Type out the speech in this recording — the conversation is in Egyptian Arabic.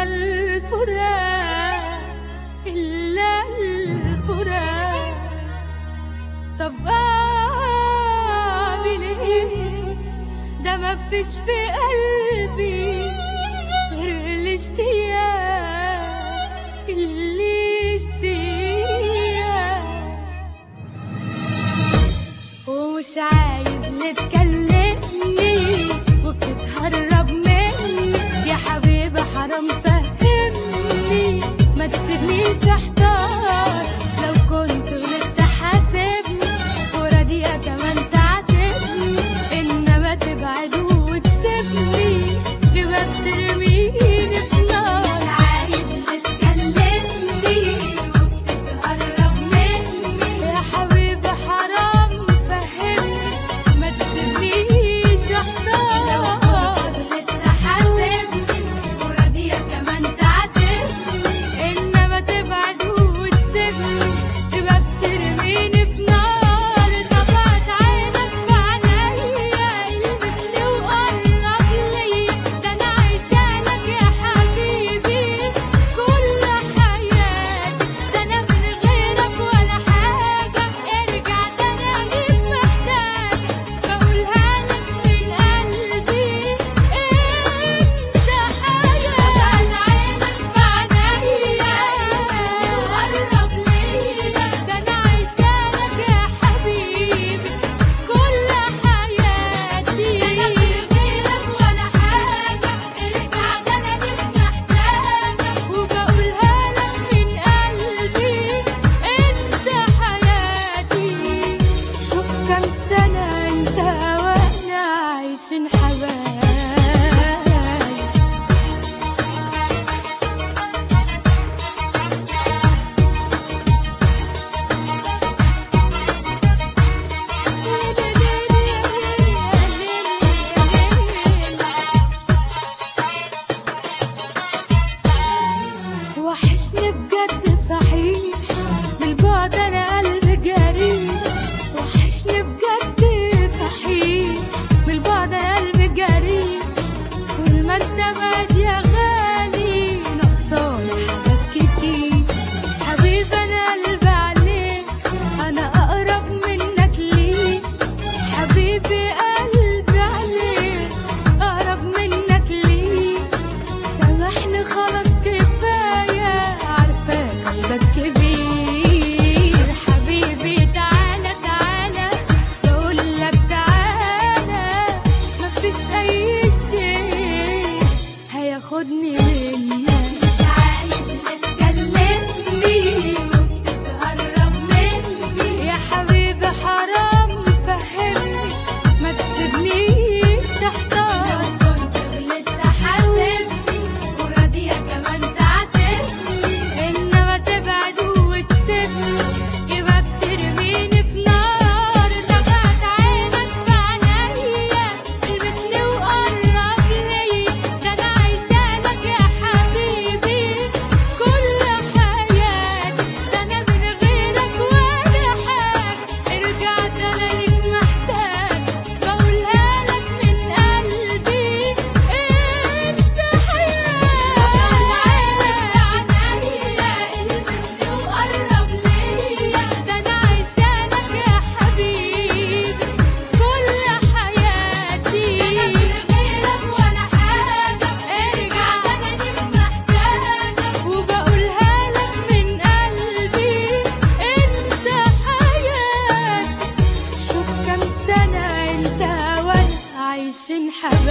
إلا الفراق إلا الفراق طب أعمل إيه ده مفيش في قلبي غير الاشتياق اللي اشتياق ومش عايز اللي تكلمني وبتتهرب مني يا حبيبي حرام فهمني ما تسيبنيش احتار لو كنت غلطت حاسبني وراضية كمان تعاتبني انما تبعد وتسيبني يبقى بترميني في نار عايز اللي تكلمني وبتتهرب مني يا حبيبي حرام فهمني ما تسيبنيش احتار لو غلطت حاسبني وراضية كمان تعاتبني انما تبعد وتسيبني تبقى بترميني في نار طبعت عينك في عينيا المسني وقرب ليا ده انا عايشالك يا حبيبي كل حياتي ده انا من غيرك ولا حاجة ارجع ده انا ليك محتاجة بقولها لك من قلبي انت حياتي طبعت عينك في عينيا وقرب ليا ده انا عايشالك يا حبيبي كل حياتي ده انا من غيرك ولا حاجة ارجع ده انا ليك محتاجة وبقولها لك من قلبي انت حياتي شوف كم سنة انت وانا عايشين حبايب وحشني بجد صحيح بالبعد انا قلبي جريح وحشني بجد صحيح بالبعد انا قلبي جريح كل ما انت بعد يا غالي ناقصاني حاجات كتير حبيبي انا قلبي عليك انا اقرب منك ليك حبيبي قلبي عليك اقرب منك ليك سامحني خلاص كفاية عارفة قلبك كبير حبيبي تعالى تعالى بقولك تعالى مفيش أي شيء هياخدني منك مش عايز تكلمني وبتتهرب مني يا حبيبي حرام فهمني ما تسيبنيش احتار كنت غلطت حاسبني وراضية كمان تعاتبني انما تبعد وتسيبني يبقى بترميني في نار تبعت عينك في عينيا المسني وقرب ليا ده انا عايشالك يا حبيبي كل حياتي ده انا من غيرك ولا حاجة ارجع ده انا ليك محتاج بقولها لك من قلبي انت حياتي المسني وقرب ليا ده انا عايشالك يا حبيبي كل حياتي انا من غيرك ولا حاجة ارجع ده انا ليك محتاجة وبقولها لك من قلبي انت حياتي شوف كم سنة انت وانا عايشين حبايب